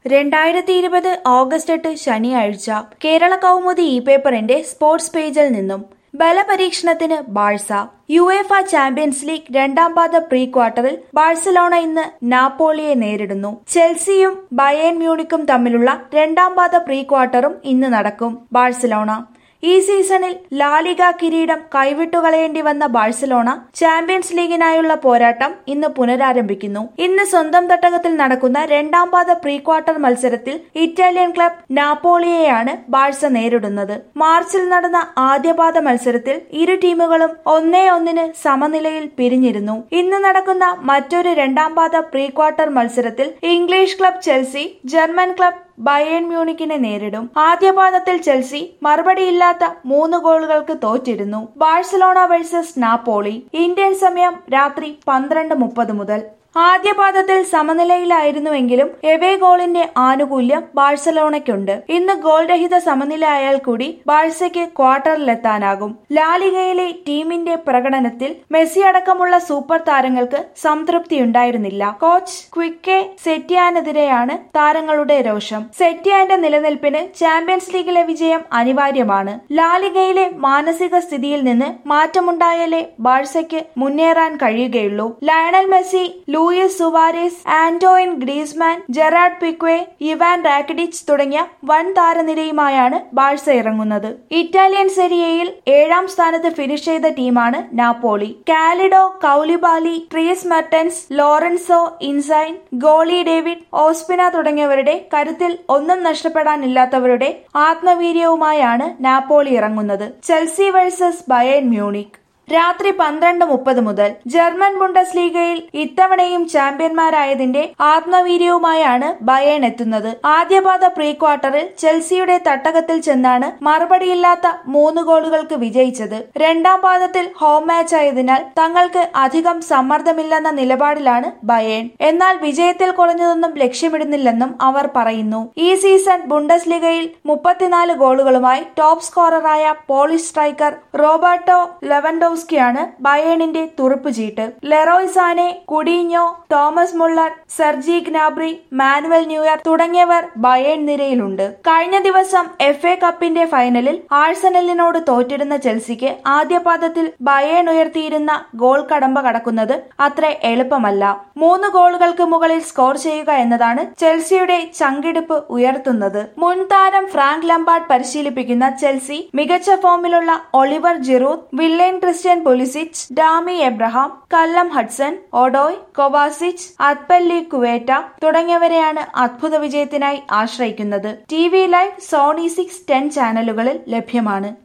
രണ്ടായിരത്തി ഇരുപത് ഓഗസ്റ്റ് എട്ട് ശനിയാഴ്ച കേരള കൗമുദി ഇ പേപ്പറിന്റെ സ്പോർട്സ് പേജിൽ നിന്നും ബലപരീക്ഷണത്തിന് ബാഴ്സ യുഎഫ ചാമ്പ്യൻസ് ലീഗ് രണ്ടാം പാദ പ്രീ ക്വാർട്ടറിൽ ബാഴ്സലോണ ഇന്ന് നാപ്പോളിയെ നേരിടുന്നു ചെൽസിയും ബയേൺ മ്യൂണിക്കും തമ്മിലുള്ള രണ്ടാം പാദ പ്രീ ക്വാർട്ടറും ഇന്ന് നടക്കും ബാഴ്സലോണ ഈ സീസണിൽ ലാലിഗ കിരീടം കൈവിട്ടുകളയേണ്ടി വന്ന ബാഴ്സലോണ ചാമ്പ്യൻസ് ലീഗിനായുള്ള പോരാട്ടം ഇന്ന് പുനരാരംഭിക്കുന്നു ഇന്ന് സ്വന്തം തട്ടകത്തിൽ നടക്കുന്ന രണ്ടാം പാദ പ്രീ ക്വാർട്ടർ മത്സരത്തിൽ ഇറ്റാലിയൻ ക്ലബ് നാപ്പോളിയെയാണ് ബാഴ്സ നേരിടുന്നത് മാർച്ചിൽ നടന്ന ആദ്യപാദ മത്സരത്തിൽ ഇരു ടീമുകളും ഒന്നേ ഒന്നിന് സമനിലയിൽ പിരിഞ്ഞിരുന്നു ഇന്ന് നടക്കുന്ന മറ്റൊരു രണ്ടാം പാദ പ്രീ ക്വാർട്ടർ മത്സരത്തിൽ English club Chelsea German club Bayern മ്യൂണിക്കിനെ നേരിടും ആദ്യ പാദത്തിൽ ചെൽസി മറുപടിയില്ലാത്ത മൂന്ന് ഗോളുകൾക്ക് തോറ്റിരുന്നു ബാഴ്സലോണ വേഴ്സസ് നാപ്പോളി ഇന്ത്യൻ സമയം രാത്രി പന്ത്രണ്ട് മുപ്പത് മുതൽ ആദ്യ പാദത്തിൽ സമനിലയിലായിരുന്നുവെങ്കിലും എവേ ഗോളിന്റെ ആനുകൂല്യം ബാഴ്സലോണയ്ക്കുണ്ട് ഇന്ന് ഗോൾ രഹിത സമനില ആയാൽ കൂടി ബാഴ്സയ്ക്ക് ക്വാർട്ടറിലെത്താനാകും ലാലിഗയിലെ ടീമിന്റെ പ്രകടനത്തിൽ മെസ്സി അടക്കമുള്ള സൂപ്പർ താരങ്ങൾക്ക് സംതൃപ്തിയുണ്ടായിരുന്നില്ല കോച്ച് ക്വിക്കെ സെറ്റിയാനെതിരെയാണ് താരങ്ങളുടെ രോഷം സെറ്റിയാന്റെ നിലനിൽപ്പിന് ചാമ്പ്യൻസ് ലീഗിലെ വിജയം അനിവാര്യമാണ് ലാലിഗയിലെ മാനസിക സ്ഥിതിയിൽ നിന്ന് മാറ്റമുണ്ടായാലേ ബാഴ്സയ്ക്ക് മുന്നേറാൻ കഴിയുകയുള്ളൂ Lionel Messi Luis Suarez Antoine Griezmann Gerard Pique Ivan Rakitic തുടങ്ങിയ വൻ താരനിരയുമായാണ് ബാഴ്സ ഇറങ്ങുന്നത് ഇറ്റാലിയൻ സെരിയയിൽ ഏഴാം സ്ഥാനത്ത് ഫിനിഷ് ചെയ്ത ടീമാണ് Napoli Kalidou Koulibaly Dries Mertens Lorenzo Insigne goalie David Ospina തുടങ്ങിയവരുടെ കരുത്തിൽ ഒന്നും നഷ്ടപ്പെടാനില്ലാത്തവരുടെ ആത്മവീര്യവുമായാണ് നാപ്പോളി ഇറങ്ങുന്നത് ചെൽസി വേഴ്സസ് ബയേൺ മ്യൂണിക് രാത്രി പന്ത്രണ്ട് മുപ്പത് മുതൽ ജർമ്മൻ ബുണ്ടസ് ലീഗയിൽ ഇത്തവണയും ചാമ്പ്യന്മാരായതിന്റെ ആത്മവീര്യവുമായാണ് ബയേൺ എത്തുന്നത് ആദ്യപാദ പ്രീ ക്വാർട്ടറിൽ ചെൽസിയുടെ തട്ടകത്തിൽ ചെന്നാണ് മറുപടിയില്ലാത്ത മൂന്ന് ഗോളുകൾക്ക് വിജയിച്ചത് രണ്ടാം പാദത്തിൽ ഹോം മാച്ച് ആയതിനാൽ തങ്ങൾക്ക് അധികം സമ്മർദ്ദമില്ലെന്ന നിലപാടിലാണ് ബയേൺ എന്നാൽ വിജയത്തിൽ കുറഞ്ഞതൊന്നും ലക്ഷ്യമിടുന്നില്ലെന്നും അവർ പറയുന്നു ഈ സീസൺ ബുണ്ടസ് ലീഗയിൽ മുപ്പത്തിനാല് ഗോളുകളുമായി ടോപ്പ് സ്കോററായ പോളിഷ് സ്ട്രൈക്കർ റോബർട്ടോ ലെവൻഡോസ് ലെവൻഡോസ്കിയാണ് ബയേണിന്റെ തുറുപ്പുചീട്ട് Leroy Sane Coutinho Thomas Muller Serge Gnabry Manuel Neuer തുടങ്ങിയവർ ബയേൺ നിരയിലുണ്ട് കഴിഞ്ഞ ദിവസം എഫ് എ കപ്പിന്റെ ഫൈനലിൽ ആഴ്സണലിനോട് തോറ്റിരുന്ന ചെൽസിക്ക് ആദ്യ പാദത്തിൽ ബയേൺ ഉയർത്തിയിരുന്ന ഗോൾ കടമ്പ കടക്കുന്നത് അത്ര എളുപ്പമല്ല മൂന്ന് ഗോളുകൾക്ക് മുകളിൽ സ്കോർ ചെയ്യുക എന്നതാണ് ചെൽസിയുടെ ചങ്കിടിപ്പ് ഉയർത്തുന്നത് മുൻ താരം ഫ്രാങ്ക് ലംബാർഡ് പരിശീലിപ്പിക്കുന്ന ചെൽസി മികച്ച ഫോമിലുള്ള Olivier Giroud Willian Christian Pulisic Tammy Abraham Callum Hudson Odoi Kovacic അത്പല്ലി കുവേറ്റ തുടങ്ങിയവരെയാണ് അദ്ഭുത വിജയത്തിനായി ആശ്രയിക്കുന്നത് T V live Sony Six Ten ചാനലുകളിൽ ലഭ്യമാണ്